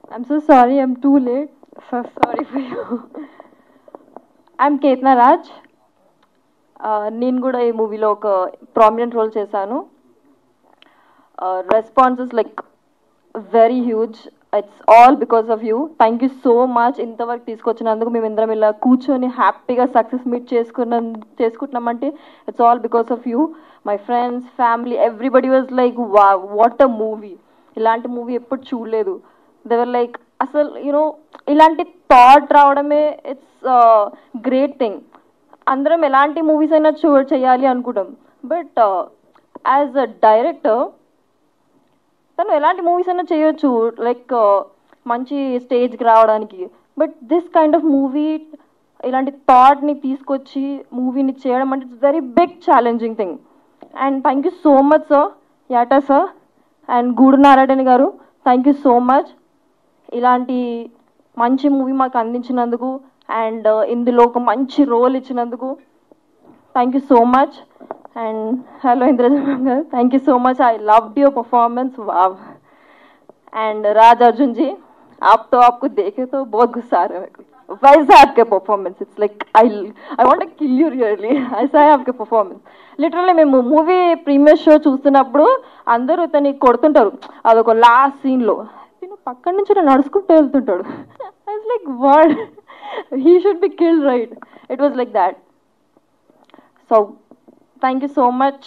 I'm so sorry, I'm too late. So sorry for you. I'm Ketna Raj. Uh, నేను కూడా ఈ మూవీలో ఒక ప్రామినెంట్ రోల్ చేశాను response is like very huge it's all because of you thank you so much ఇంతవరకు తీసుకొచ్చినందుకు మేము ఇందరం ఇలా కూర్చొని హ్యాపీగా సక్సెస్ మీట్ చేసుకున్న చేసుకుంటున్నామంటే it's all because of you my friends family everybody was like what a movie ఇలాంటి మూవీ ఎప్పుడు చూడలేదు దేవర్ లైక్ అసలు యూనో ఇలాంటి థాట్ రావడమే ఇట్స్ గ్రేట్ థింగ్ అందరం ఎలాంటి మూవీస్ అయినా చూ చేయాలి అనుకుంటాం బట్ యాజ్ అ డైరెక్టర్ తను ఎలాంటి మూవీస్ అయినా చేయొచ్చు లైక్ మంచి స్టేజ్కి రావడానికి but this kind of movie ఇలాంటి థాట్ని తీసుకొచ్చి మూవీని చేయడం అంటే it's very big challenging thing and thank you so much sir Yata sir and Gudu Narayana గారు థ్యాంక్ యూ సో మచ్ ఇలాంటి మంచి మూవీ మాకు అందించినందుకు అండ్ ఇందులో ఒక మంచి రోల్ ఇచ్చినందుకు thank you so much and hello Indrajan garu thank you so much I loved your performance wow and Raj Arjun ji आप तो आपको देखे तो बहुत गुस्सा आ रहा है मेरे को वैसा है आपके performance it's like I I want to kill you really ऐसा है आपके परफॉर्मेंस లిటరల్లీ మేము మూవీ ప్రీమియర్ షో చూస్తున్నప్పుడు అందరూ ఇతన్ని కొడుతుంటారు అదొక లాస్ట్ సీన్లో తిను పక్కన నుంచి ఇలా నడుచుకుంటూ వెళ్తుంటాడు I like word he should be killed right it was like that so thank you so much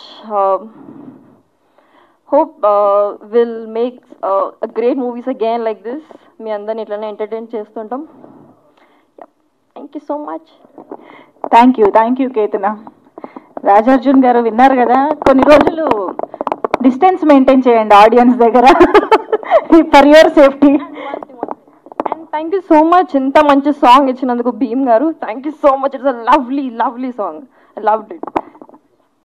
hope will make great movies again like this మీ అందరిని ఇట్లనే ఎంటర్టైన్ చేస్తుంటాం thank you so much thank you thank you Ketana Rajarjun garu విన్నారు కదా కొన్ని రోజులు distance maintain చేయండి audience దగ్గర for your safety and thank you so much ఇంత మంచి సాంగ్ ఇచ్చినందుకు Bheem garu thank you so much it's a lovely lovely song I loved it